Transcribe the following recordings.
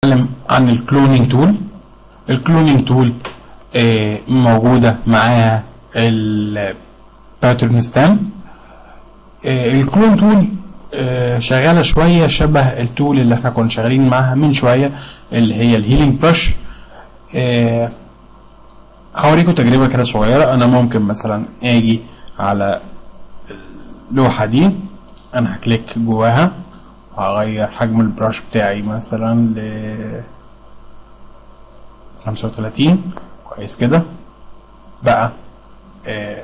نتكلم عن الكلونينج تول الكلونينج تول آه، موجودة معاها الباترن ستام الكلون تول آه، شغالة شوية شبه التول اللي احنا كنا شغالين معاها من شوية اللي هي الهيلينج برش هوريكم تجربة كده صغيرة انا ممكن مثلا اجي على اللوحة دي انا هكليك جواها وهغير حجم البراش بتاعي مثلا ل 35 كويس كده بقى آه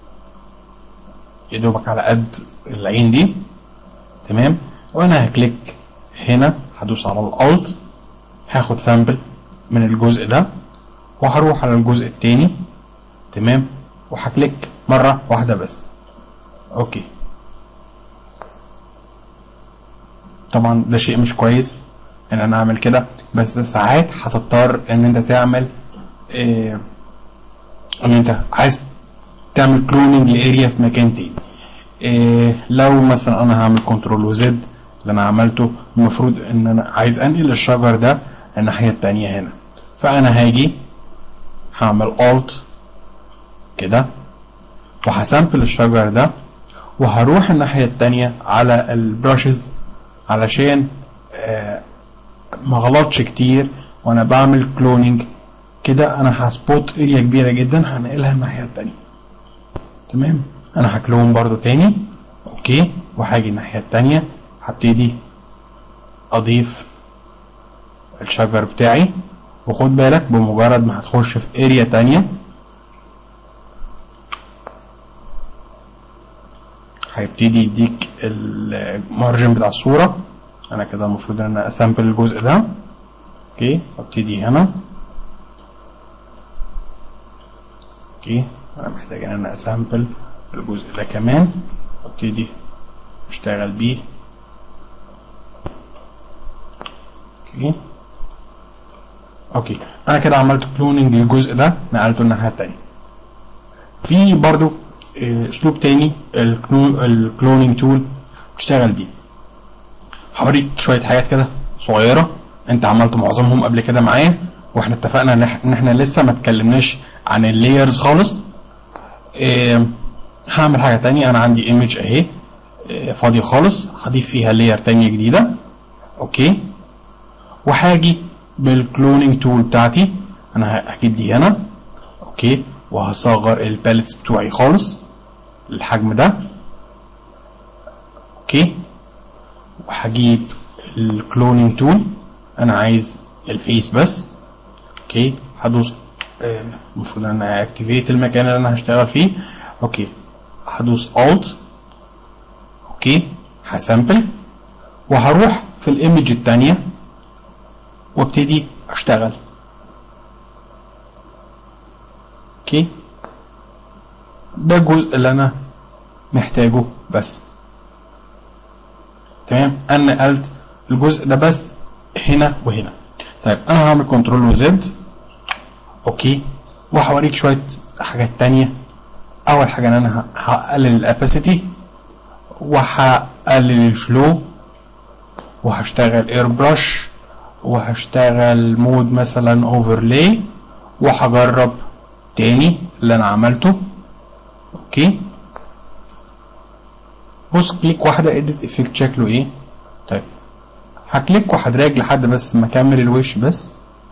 يا دوبك على قد العين دي تمام وانا هكليك هنا هدوس على الالت هاخد سامبل من الجزء ده وهروح على الجزء التاني تمام وهكليك مرة واحدة بس اوكي طبعا ده شيء مش كويس ان انا اعمل كده بس ساعات هتضطر ان انت تعمل إيه ان انت عايز تعمل كلوننج لاريا في مكان تاني إيه لو مثلا انا هعمل كنترول وزد اللي انا عملته المفروض ان انا عايز انقل الشجر ده الناحية التانية هنا فانا هاجي هعمل alt كده وهسامبل الشجر ده وهروح الناحية التانية على البراشز علشان آه ما غلطش كتير وانا بعمل كلوننج كده انا هسبوت اريا كبيرة جدا هنقلها الناحية التانية تمام انا هكلون برضو تاني اوكي وهاجي الناحية التانية هبتدي اضيف الشجر بتاعي وخد بالك بمجرد ما هتخش في اريا تانية هيبتدي يديك المارجن بتاع الصورة انا كده المفروض ان انا اسامبل الجزء ده اوكي وابتدي هنا اوكي انا محتاج ان انا اسامبل الجزء ده كمان وابتدي اشتغل بيه اوكي اوكي انا كده عملت كلوننج للجزء ده نقلته الناحيه التانية في برضو اسلوب تاني الكلوننج تول بتشتغل بيه هوريك شويه حاجات كده صغيره انت عملت معظمهم قبل كده معايا واحنا اتفقنا ان احنا لسه ما اتكلمناش عن اللايرز خالص اه هعمل حاجه تانية انا عندي ايمج اهي اه فاضيه خالص هضيف فيها لاير تانية جديده اوكي وهاجي بالكلونينج تول بتاعتي انا هجيب دي هنا اوكي وهصغر الباليتس بتوعي خالص الحجم ده اوكي وهجيب الكلونينج تول انا عايز الفيس بس اوكي هدوس المفروض ان انا اكتيفيت المكان اللي انا هشتغل فيه اوكي هدوس الت اوكي هسامبل وهروح في الايمج الثانيه وابتدي اشتغل اوكي ده الجزء اللي انا محتاجه بس تمام انا نقلت الجزء ده بس هنا وهنا طيب انا هعمل كنترول وزد اوكي وهوريك شويه حاجات تانية اول حاجه ان انا هقلل الاباسيتي وهقلل الفلو وهشتغل اير برش وهشتغل مود مثلا اوفرلاي وهجرب تاني اللي انا عملته اوكي بص كليك واحدة اديت افكت شكله ايه طيب هكليك وهدراج لحد بس ما اكمل الوش بس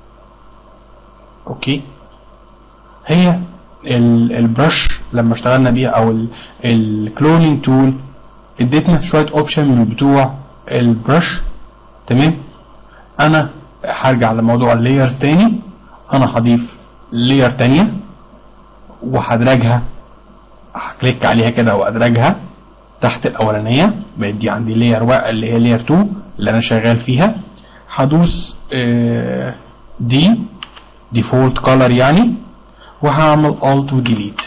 اوكي هي البرش لما اشتغلنا بيها او الكلونينج تول اديتنا شويه اوبشن من بتوع البرش تمام انا هرجع لموضوع اللايرز تاني انا هضيف لاير تانية وهدرجها هكليك عليها كده وادرجها تحت الاولانيه بقت دي عندي لاير اللي هي لاير 2 اللي انا شغال فيها هدوس اه دي ديفولت كولر يعني وهعمل الت وديليت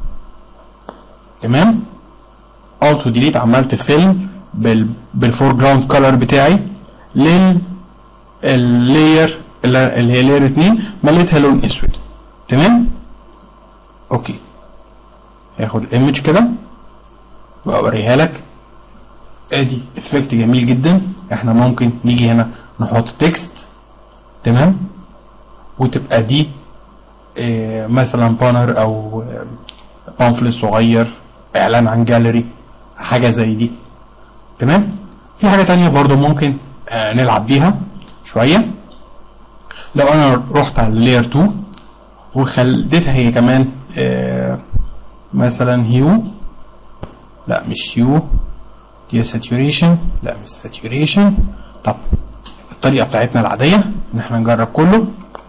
تمام الت وديليت عملت فيلم بال بالفور جراوند كولر بتاعي لل اللاير اللي هي لاير 2 مليتها لون اسود تمام اوكي هاخد الايمج كده واوريها لك ادي افكت جميل جدا احنا ممكن نيجي هنا نحط تكست تمام وتبقى دي آه، مثلا بانر او بامفلت صغير اعلان عن جاليري حاجه زي دي تمام في حاجه تانية برضو ممكن آه، نلعب بيها شويه لو انا رحت على لاير 2 وخليتها هي كمان آه، مثلا هيو لا مش هيو دي ساتوريشن لا مش ساتوريشن طب الطريقه بتاعتنا العاديه ان احنا نجرب كله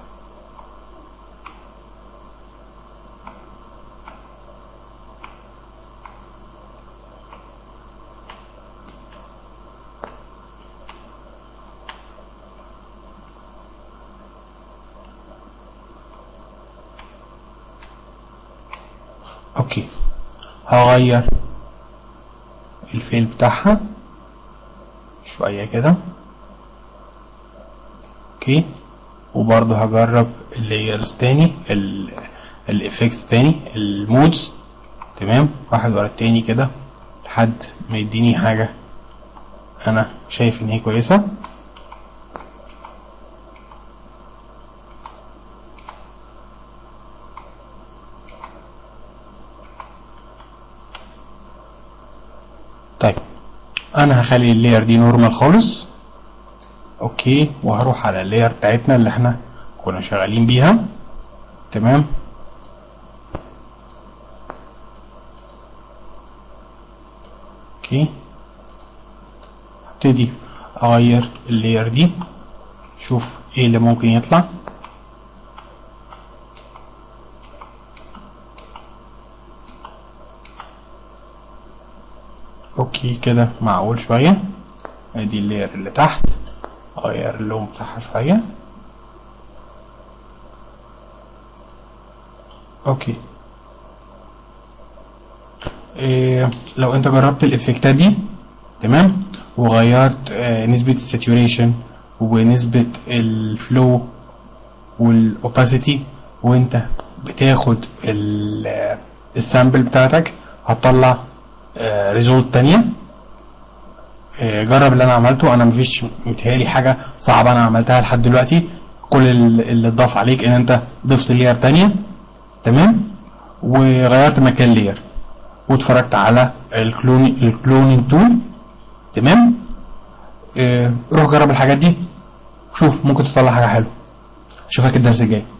اوكي هغير الفيل بتاعها شوية كده اوكي وبرضه هجرب اللايرز تاني الافكتس تاني المودز تمام واحد ورا التاني كده لحد ما يديني حاجة انا شايف ان هي كويسة طيب انا هخلي اللاير دي نورمال خالص اوكي وهروح على اللاير بتاعتنا اللي احنا كنا شغالين بيها تمام اوكي هبتدي اغير اللاير دي شوف ايه اللي ممكن يطلع اوكي كده معقول شوية ادي اللاير اللي تحت اغير اللون بتاعها شوية اوكي إيه لو انت جربت الافكتات دي تمام وغيرت آه نسبة الساتوريشن ونسبة الفلو والاوباسيتي وانت بتاخد ال- السامبل بتاعتك هتطلع ريزولت تانية آه، جرب اللي انا عملته انا مفيش متهيألي حاجة صعبة انا عملتها لحد دلوقتي كل ال- اللي اتضاف عليك ان انت ضفت لير تانية تمام وغيرت مكان لير واتفرجت على الكلون الكلونينج تول تمام آه، روح جرب الحاجات دي شوف ممكن تطلع حاجة حلوة اشوفك الدرس الجاي